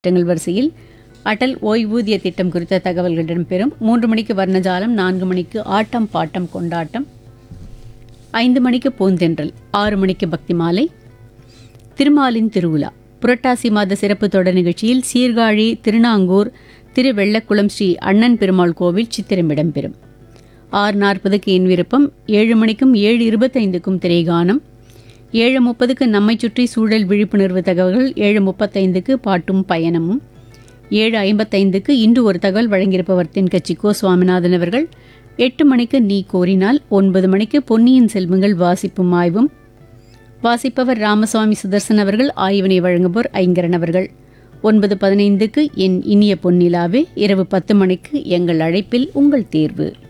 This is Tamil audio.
திட்டங்கள் வரிசையில் அடல் ஓய்வூதிய திட்டம் குறித்த தகவல்கள் இடம்பெறும் மூன்று மணிக்கு வர்ணஜாலம் நான்கு மணிக்கு ஆட்டம் பாட்டம் கொண்டாட்டம் ஐந்து மணிக்கு பூந்தென்றல் ஆறு மணிக்கு பக்தி மாலை திருமாலின் திருவிழா புரட்டாசி மாத சிறப்பு தொடர் நிகழ்ச்சியில் சீர்காழி திருநாங்கூர் திருவெள்ளக்குளம் ஸ்ரீ அண்ணன் பெருமாள் கோவில் சித்திரம் இடம்பெறும் ஆறு நாற்பதுக்கு என் விருப்பம் ஏழு மணிக்கும் ஏழு இருபத்தைந்துக்கும் திரைகானம் ஏழு முப்பதுக்கு நம்மை சுற்றி சூழல் விழிப்புணர்வு தகவல்கள் ஏழு முப்பத்தைந்துக்கு பாட்டும் பயணமும் ஏழு ஐம்பத்தைந்துக்கு இன்று ஒரு தகவல் வழங்கியிருப்பவர் தென்கட்சி கோ சுவாமிநாதன் அவர்கள் எட்டு மணிக்கு நீ கோரினால் ஒன்பது மணிக்கு பொன்னியின் செல்வங்கள் வாசிப்பும் ஆய்வும் வாசிப்பவர் ராமசுவாமி சுதர்சன் அவர்கள் ஆய்வினை வழங்குவோர் ஐங்கரன் அவர்கள் ஒன்பது பதினைந்துக்கு என் இனிய பொன்னிலாவே இரவு பத்து மணிக்கு எங்கள் அழைப்பில் உங்கள் தேர்வு